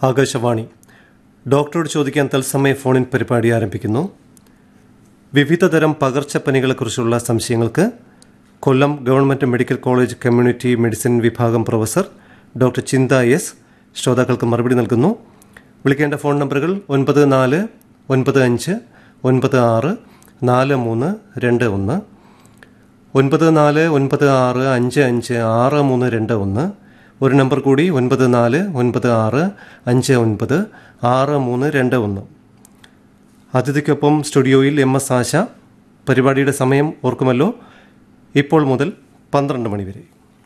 ആകാശവാണി ഡോക്ടറോട് ചോദിക്കാൻ തത്സമയ ഫോണിൻ പരിപാടി ആരംഭിക്കുന്നു വിവിധതരം പകർച്ചപ്പനികളെക്കുറിച്ചുള്ള സംശയങ്ങൾക്ക് Kollam government medical college community medicine വിഭാഗം പ്രൊഫസർ ഡോക്ടർ ചിന്ത എസ് ശ്രോതാക്കൾക്ക് മറുപടി നൽകുന്നു വിളിക്കേണ്ട ഫോൺ നമ്പറുകൾ ഒൻപത് നാല് ഒൻപത് അഞ്ച് ഒൻപത് ആറ് നാല് മൂന്ന് രണ്ട് ഒന്ന് ഒൻപത് നാല് ഒൻപത് ആറ് അഞ്ച് അഞ്ച് ആറ് മൂന്ന് രണ്ട് ഒന്ന് ഒരു നമ്പർ കൂടി ഒൻപത് നാല് ഒൻപത് ആറ് അഞ്ച് ഒൻപത് ആറ് മൂന്ന് രണ്ട് ഒന്ന് അതിഥിക്കൊപ്പം സ്റ്റുഡിയോയിൽ എം എസ് ആശ പരിപാടിയുടെ സമയം ഓർക്കുമല്ലോ ഇപ്പോൾ മുതൽ പന്ത്രണ്ട് മണിവരെ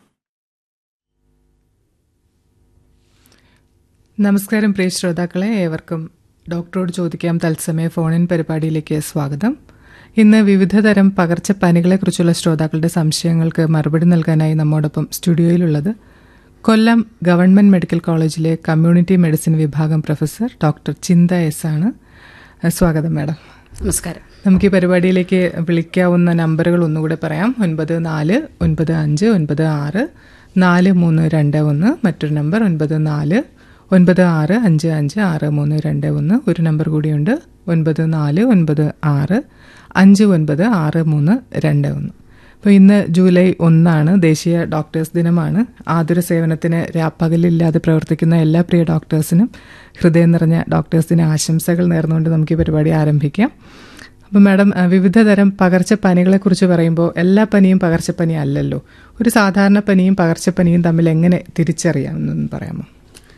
നമസ്കാരം പ്രിയ ശ്രോതാക്കളെ ഏവർക്കും ഡോക്ടറോട് ചോദിക്കാം തത്സമയ ഫോണിൻ പരിപാടിയിലേക്ക് സ്വാഗതം ഇന്ന് വിവിധതരം പകർച്ചപ്പനികളെക്കുറിച്ചുള്ള ശ്രോതാക്കളുടെ സംശയങ്ങൾക്ക് മറുപടി നൽകാനായി നമ്മോടൊപ്പം സ്റ്റുഡിയോയിലുള്ളത് കൊല്ലം ഗവൺമെന്റ് മെഡിക്കൽ കോളേജിലെ കമ്മ്യൂണിറ്റി മെഡിസിൻ വിഭാഗം പ്രൊഫസർ ഡോക്ടർ ചിന്ത എസ് ആണ് സ്വാഗതം മാഡം നമസ്കാരം നമുക്ക് ഈ പരിപാടിയിലേക്ക് വിളിക്കാവുന്ന നമ്പറുകൾ ഒന്നുകൂടെ പറയാം ഒൻപത് നാല് ഒൻപത് അഞ്ച് ഒൻപത് ആറ് നാല് മൂന്ന് രണ്ട് ഒന്ന് മറ്റൊരു നമ്പർ ഒൻപത് നാല് ഒൻപത് ആറ് അഞ്ച് അഞ്ച് ആറ് മൂന്ന് രണ്ട് ഒന്ന് ഒരു നമ്പർ കൂടിയുണ്ട് ഒൻപത് നാല് ഒൻപത് ആറ് അഞ്ച് ഒൻപത് ആറ് മൂന്ന് രണ്ട് ഒന്ന് അപ്പോൾ ഇന്ന് ജൂലൈ ഒന്നാണ് ദേശീയ ഡോക്ടേഴ്സ് ദിനമാണ് ആതുര സേവനത്തിന് രാപ്പകലില്ലാതെ പ്രവർത്തിക്കുന്ന എല്ലാ പ്രിയ ഡോക്ടേഴ്സിനും ഹൃദയം നിറഞ്ഞ ഡോക്ടേഴ്സ് ദിന ആശംസകൾ നേർന്നുകൊണ്ട് നമുക്ക് ഈ പരിപാടി ആരംഭിക്കാം അപ്പം മാഡം അഹ് വിവിധ തരം പകർച്ചപ്പനികളെക്കുറിച്ച് പറയുമ്പോൾ എല്ലാ പനിയും പകർച്ചപ്പനി അല്ലല്ലോ ഒരു സാധാരണ പനിയും പകർച്ചപ്പനിയും തമ്മിൽ എങ്ങനെ തിരിച്ചറിയാമെന്നൊന്ന് പറയാമോ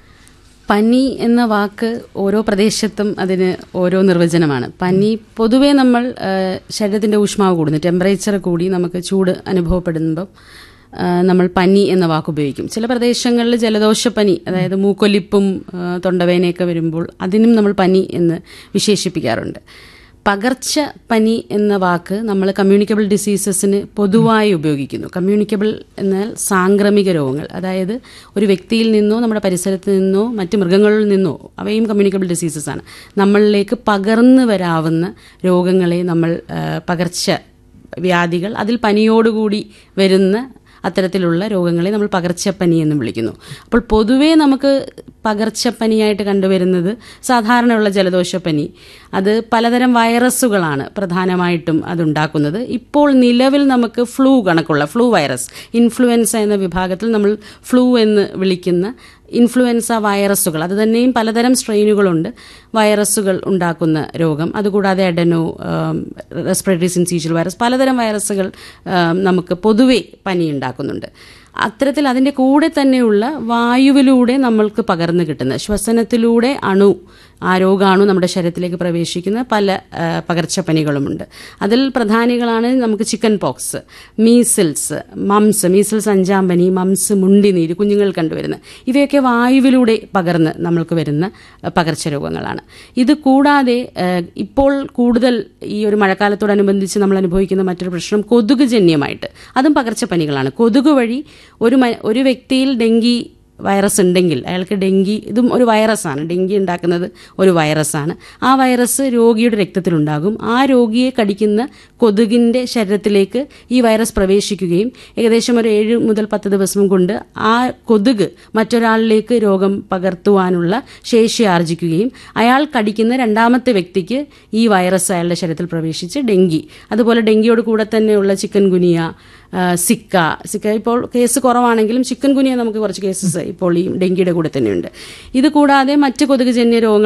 പനി എന്ന വാക്ക് ഓരോ പ്രദേശത്തും അതിന് ഓരോ നിർവചനമാണ് പനി പൊതുവേ നമ്മൾ ആ, ശരീരത്തിന്റെ ഊഷ്മാവ് കൂടുന്നു ടെമ്പറേച്ചർ കൂടി നമുക്ക് ചൂട് അനുഭവപ്പെടുമ്പം ആ, നമ്മൾ പനി എന്ന വാക്ക് ഉപയോഗിക്കും ചില പ്രദേശങ്ങളിൽ ജലദോഷപ്പനി അതായത് മൂക്കൊലിപ്പും ആ, തൊണ്ടവേനയൊക്കെ വരുമ്പോൾ അതിനും നമ്മൾ പനി എന്ന് വിശേഷിപ്പിക്കാറുണ്ട് പകർച്ച പനി എന്ന വാക്ക് നമ്മൾ കമ്മ്യൂണിക്കബിൾ ഡിസീസസിന് പൊതുവായി ഉപയോഗിക്കുന്നു കമ്മ്യൂണിക്കബിൾ എന്നാൽ സാംക്രമിക രോഗങ്ങൾ അതായത് ഒരു വ്യക്തിയിൽ നിന്നോ നമ്മുടെ പരിസരത്ത് നിന്നോ മറ്റ് മൃഗങ്ങളിൽ നിന്നോ അവയും കമ്മ്യൂണിക്കബിൾ ഡിസീസസ് ആണ് നമ്മളിലേക്ക് പകർന്നു വരാവുന്ന രോഗങ്ങളെ നമ്മൾ ആ, പകർച്ച വ്യാധികൾ അതിൽ പനിയോടുകൂടി വരുന്ന അത്തരത്തിലുള്ള രോഗങ്ങളെ നമ്മൾ പകർച്ചപ്പനി എന്ന് വിളിക്കുന്നു അപ്പോൾ പൊതുവേ നമുക്ക് പകർച്ചപ്പനിയായിട്ട് കണ്ടുവരുന്നത് സാധാരണയുള്ള ജലദോഷപ്പനി അത് പലതരം വൈറസുകളാണ് പ്രധാനമായിട്ടും അതുണ്ടാക്കുന്നത് ഇപ്പോൾ നിലവിൽ നമുക്ക് ഫ്ലൂ കണക്കുള്ള ഫ്ലൂ വൈറസ് ഇൻഫ്ലുവൻസ എന്ന വിഭാഗത്തിൽ നമ്മൾ ഫ്ലൂ എന്ന് വിളിക്കുന്ന ഇൻഫ്ലുവൻസ വൈറസുകൾ അത് തന്നെയും പലതരം സ്ട്രെയിനുകളുണ്ട് വൈറസുകൾ ഉണ്ടാക്കുന്ന രോഗം അതുകൂടാതെ അഡനോ റെസ്പിറേറ്ററി സിൻസീഷ്യൽ വൈറസ് പലതരം വൈറസുകൾ ആം, നമുക്ക് പൊതുവെ പനി ഉണ്ടാക്കുന്നുണ്ട് അത്തരത്തിൽ അതിൻ്റെ കൂടെ തന്നെയുള്ള വായുവിലൂടെ നമ്മൾക്ക് പകർന്നു കിട്ടുന്ന ശ്വസനത്തിലൂടെ അണു ആ രോഗാണു നമ്മുടെ ശരീരത്തിലേക്ക് പ്രവേശിക്കുന്ന പല ആ, പകർച്ചപ്പനികളുമുണ്ട് അതിൽ പ്രധാനികളാണ് നമുക്ക് chicken pox measles mumps measles അഞ്ചാം പനി മംസ് മുണ്ടിനീര് കുഞ്ഞുങ്ങൾ കണ്ടുവരുന്ന ഇവയൊക്കെ വായുവിലൂടെ പകർന്ന് നമ്മൾക്ക് വരുന്ന ആ, പകർച്ചരോഗങ്ങളാണ് ഇത് കൂടാതെ ആ, ഇപ്പോൾ കൂടുതൽ ഈ ഒരു മഴക്കാലത്തോടനുബന്ധിച്ച് നമ്മൾ അനുഭവിക്കുന്ന മറ്റൊരു പ്രശ്നം കൊതുക് ജന്യമായിട്ട് അതും പകർച്ചപ്പനികളാണ് കൊതുക് വഴി ഒരു മ- ഒരു വ്യക്തിയിൽ ഡെങ്കി വൈറസ് ഉണ്ടെങ്കിൽ അയാൾക്ക് ഡെങ്കി ഇതും ഒരു വൈറസാണ് ഡെങ്കി ഉണ്ടാക്കുന്നത് ഒരു വൈറസാണ് ആ വൈറസ് രോഗിയുടെ രക്തത്തിലുണ്ടാകും ആ രോഗിയെ കടിക്കുന്ന കൊതുകിൻ്റെ ശരീരത്തിലേക്ക് ഈ വൈറസ് പ്രവേശിക്കുകയും ഏകദേശം ഒരു ഏഴ് മുതൽ പത്ത് ദിവസം കൊണ്ട് ആ കൊതുക് മറ്റൊരാളിലേക്ക് രോഗം പകർത്തുവാനുള്ള ശേഷി ആർജിക്കുകയും അയാൾ കടിക്കുന്ന രണ്ടാമത്തെ വ്യക്തിക്ക് ഈ വൈറസ് അയാളുടെ ശരീരത്തിൽ പ്രവേശിച്ച് ഡെങ്കി അതുപോലെ ഡെങ്കിയോട് കൂടെ തന്നെയുള്ള ചിക്കൻ ഗുനിയ ആ, സിക്ക സിക്ക ഇപ്പോൾ കേസ് കുറവാണെങ്കിലും ചിക്കൻ ഗുനിയ നമുക്ക് കുറച്ച് കേസസ് ഇപ്പോൾ ഈ ഡെങ്കിയുടെ കൂടെ തന്നെയുണ്ട് ഇത് കൂടാതെ മറ്റ് കൊതുകുജന്യ രോഗങ്ങൾ